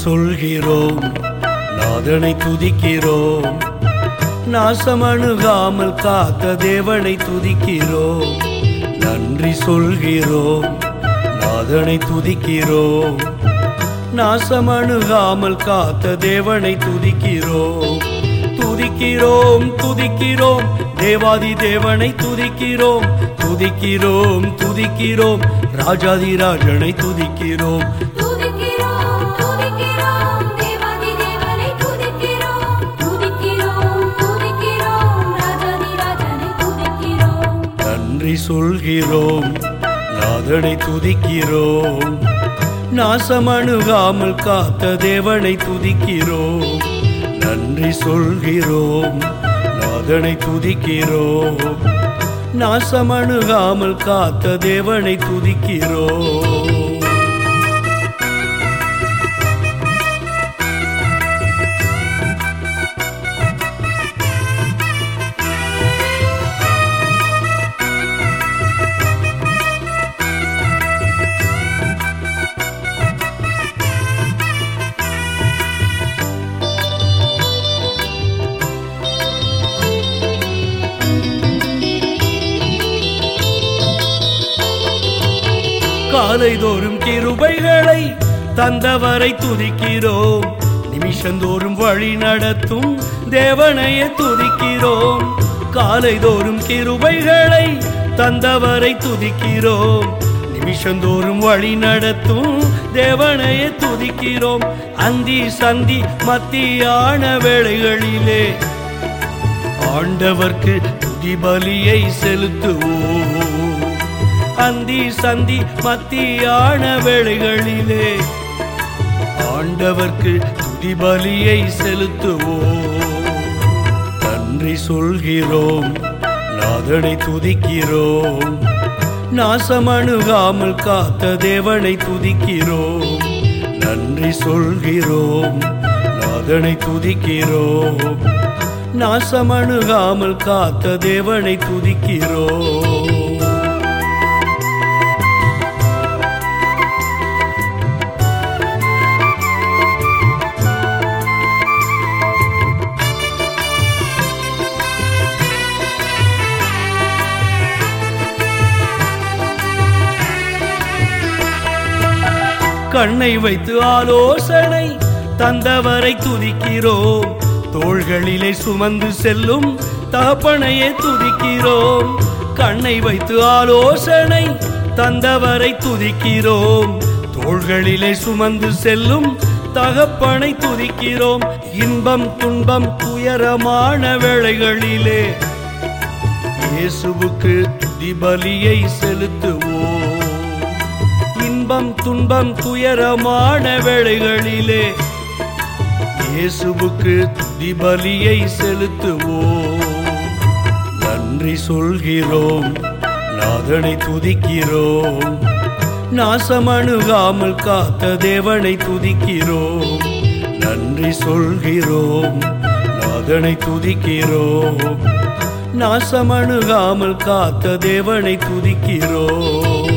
சொல்கிறோம் நாதனை துதிக்கிறோம் நாசம் அணுகாமல் காத்த தேவனை துதிக்கிறோம் நன்றி சொல்கிறோம் நாதனை துதிக்கிறோம் நாசம் அணுகாமல் காத்த தேவனை துதிக்கிறோம் துதிக்கிறோம் துதிக்கிறோம் தேவாதி தேவனை துதிக்கிறோம் துதிக்கிறோம் துதிக்கிறோம் ராஜாதி ராஜனை துதிக்கிறோம் துதிக்கிறோம் துதிக்கிறோம் தேவாதி தேவனை துதிக்கிறோம் துதிக்கிறோம் துதிக்கிறோம் ராஜாதி ராஜனை துதிக்கிறோம் நன்றி சொல்கிறோம் நாதனை துதிக்கிறோம் நாசம் அணுகாமல் காத்த தேவனை துதிக்கிறோம் நன்றி சொல்கிறோம் நாதனை துதிக்கிறோம் நாசம் அணுகாமல் காத்த தேவனை துதிக்கிறோம் காலைதோறும் கிருபைகளை தந்தவரை துதிக்கிறோம் நிமிஷந்தோறும் வழி நடத்தும் தேவனையே துதிக்கிறோம் காலைதோறும் கிருபைகளை தந்தவரை துதிக்கிறோம் நிமிஷந்தோறும் வழி நடத்தும் தேவனையே துதிக்கிறோம் அந்தி சந்தி மத்தியான வேளைகளிலே ஆண்டவர்க்கு துதி பலியை செலுத்துவோம் அந்தி சந்தி மத்தியான வேளைகளிலே ஆண்டவர்க்கு துதி பலியை செலுத்துவோம் நன்றி சொல்கிறோம் நாதனை துதிக்கிறோம் நாசம் அணுகாமல் காத்த தேவனை துதிக்கிறோம் நன்றி சொல்கிறோம் நாதனை துதிக்கிறோம் நாசம் அணுகாமல் காத்த தேவனை துதிக்கிறோம் கண்ணை வைத்து ஆலோசனை தந்தவரை துதிக்கிறோம் தோள்களிலே சுமந்து செல்லும் தகப்பனையே துதிக்கிறோம் கண்ணை வைத்து ஆலோசனை தந்தவரை துதிக்கிறோம் தோள்களிலே சுமந்து செல்லும் தகப்பனை துதிக்கிறோம் இன்பம் துன்பம் துயரமான வேளைகளிலே இயேசுவுக்கு துதி பலியை செலுத்துவோம் இன்பம் துன்பம் துயரமான வேளைகளிலே இயேசுவுக்கு துதி பலியை செலுத்துவோம் நன்றி சொல்கிறோம் நாதனை துதிக்கிறோம் நாசம் அணுகாமல் காத்த தேவனை துதிக்கிறோம் நன்றி சொல்கிறோம் நாதனை துதிக்கிறோம் நாசம் அணுகாமல் காத்த தேவனை துதிக்கிறோம்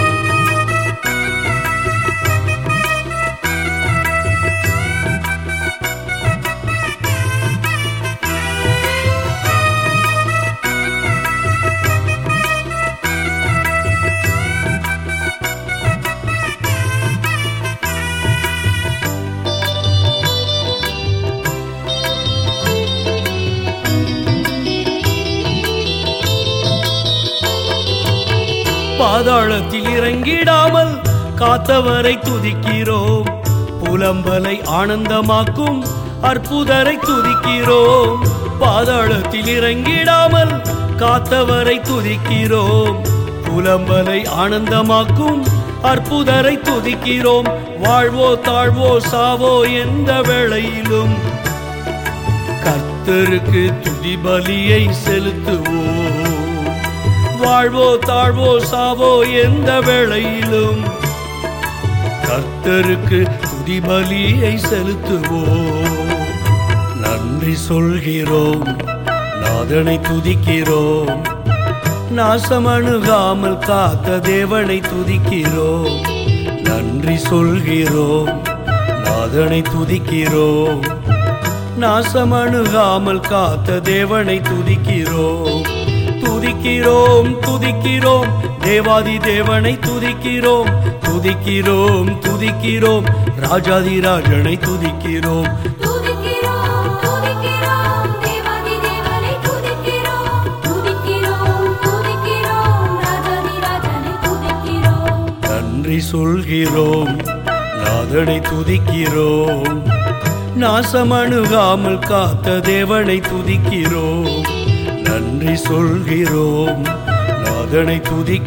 பாதாளத்தில் இறங்கிடாமல் காத்தவரை துதிக்கிறோம் புலம்பலை ஆனந்தமாக்கும் அற்புதரை துதிக்கிறோம் பாதாளத்தில் இறங்கிடாமல் காத்தவரை துதிக்கிறோம் புலம்பலை ஆனந்தமாக்கும் அற்புதரை துதிக்கிறோம் வாழ்வோ தாழ்வோ சாவோ எந்த வேளையிலும் கர்த்தருக்கு துதி பலியை செலுத்துவோம் வாழ்வோ தாழ்வோ சாவோ எந்த வேளையிலும் கர்த்தருக்கு துதி பலியை செலுத்துவோம் நன்றி சொல்கிறோம் நாதனை துதிக்கிறோம் நாசம் அணுகாமல் காத்த தேவனை துதிக்கிறோம் நன்றி சொல்கிறோம் நாதனை துதிக்கிறோம் நாசமணுகாமல் காத்த தேவனை துதிக்கிறோம் துதிக்கிறோம் துதிக்கிறோம் தேவாதி தேவனை துதிக்கிறோம் துதிக்கிறோம் துதிக்கிறோம் ராஜாதி ராஜனை துதிக்கிறோம் துதிக்கிறோம் துதிக்கிறோம் தேவாதி தேவனை துதிக்கிறோம் துதிக்கிறோம் துதிக்கிறோம் ராஜாதி ராஜனை துதிக்கிறோம் நன்றி சொல்கிறோம் நாதனை துதிக்கிறோம் நாசமணுகாமல் காத்த தேவனை துதிக்கிறோம் நன்றி சொல்கிறோம் நாதனை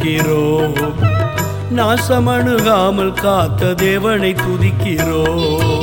துதிக்கிறோம் நாசமணுகாமல் காத்த தேவனை துதிக்கிறோம்